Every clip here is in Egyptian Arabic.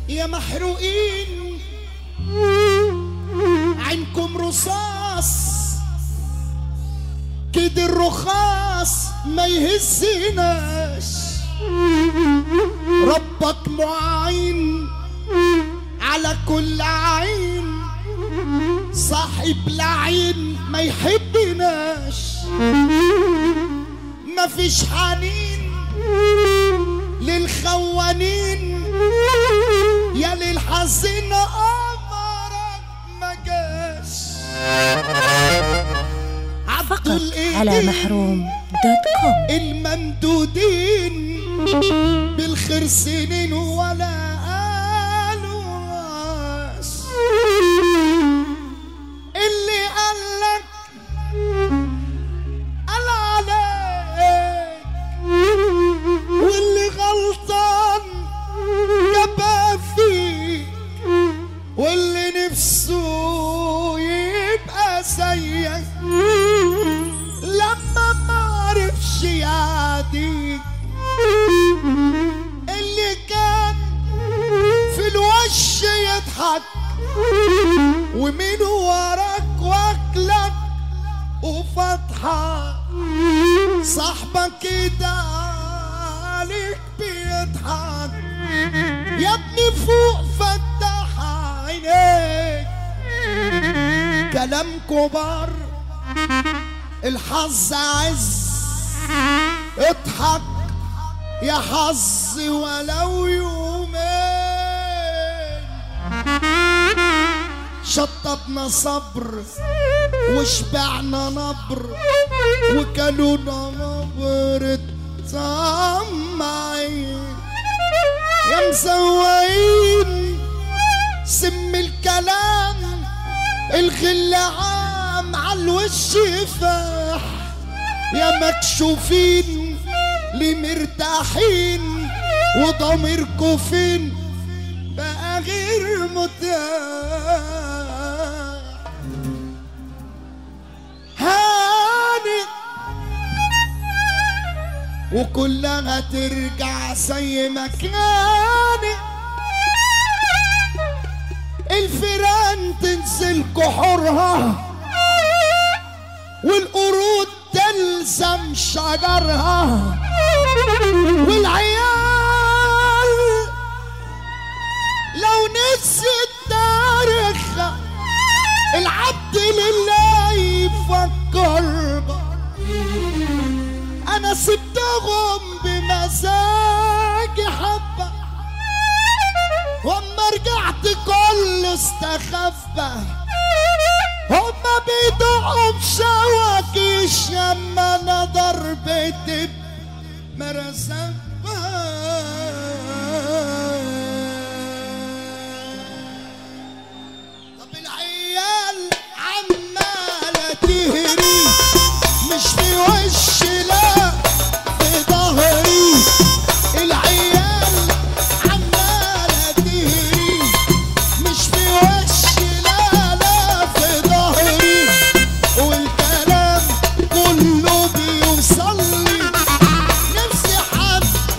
يا محروقين عينكم رصاص كده الرخاص ما يهزناش ربك معين على كل عين صاحب لعين ما يحبناش ما فيش حنين للخوانين يا للحزين قمرك ما جاش عبدوا فقط على الإيدين محروم دوت كوم الممدودين بالخير سنين ولا قالوا راس اللي قالك قال عليك واللي غلطان جابها فيك واللي نفسه يبقى زيك لما ما عرفش يعديك اللي كان في الوش يضحك ومن وراك واكلك وفتحك صاحبك كده عليك بيضحك يا ابني فوق فتح عينيك كلام كبار الحظ عز اضحك يا حظ ولو يومين شطبنا صبر وشبعنا نبر وكلونا نبرة طمعين يا مسوين سم الكلام الغل عام عالوش فاح يا مكشوفين ليه مرتاحين وضميركوا فين بقى غير متاح هاني وكلها ترجع زي ما كانت الفيران تنزل كحورها والقرود تلزم شجرها والعيال لو نسيت تاريخها العبد لله يفكر بها. انا سبتهم بمزاجي حبه واما رجعت كله استخبى هما بيدقوا بشواكيش لما انا ضربت مرزبة طب العيال عمالة تهري مش في وشي لا في ظهري العيال عمالة تهري مش في وشي لا لا في ظهري والكلام كله بيوصل لي نفسي حد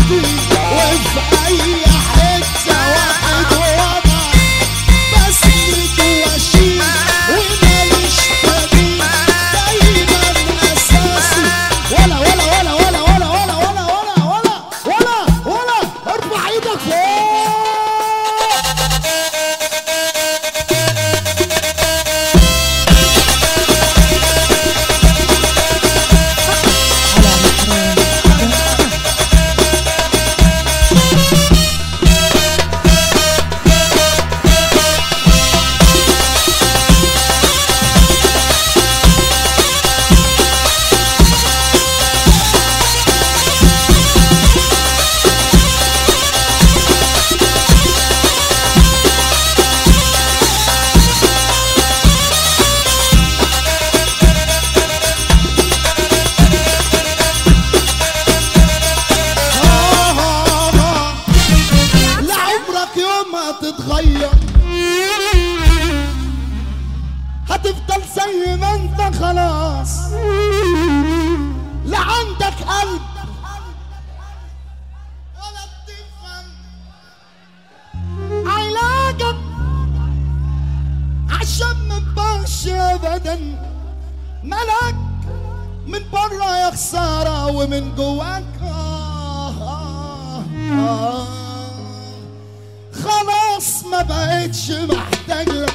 حياتي وفي اي حته واحد وضع بسكت واشيل وماليش بديل دايما اساسي ولا ولا ولا ولا ولا ولا ولا ولا ولا ولا ولا ارفع ايدك فوق على محروم دوت كوم لعمرك يوم ما تتغير هتفضل زي ما انت خلاص لا عندك قلب ولا بتفهم علاجك عشان ما تبانش ابدا ملك من بره يا خساره ومن جواك آه آه آه خلاص ما بقتش محتاج لك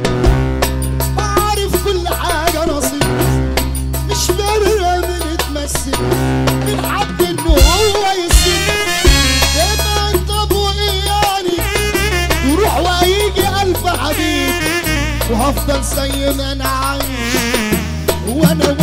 بعرف كل حاجة نصيب مش فارقة من تمثل من حد انه هو يسيب يبقى انت ابو ايه يعني يروح وهيجي الف حبيب وهفضل زي ما انا عايش وانا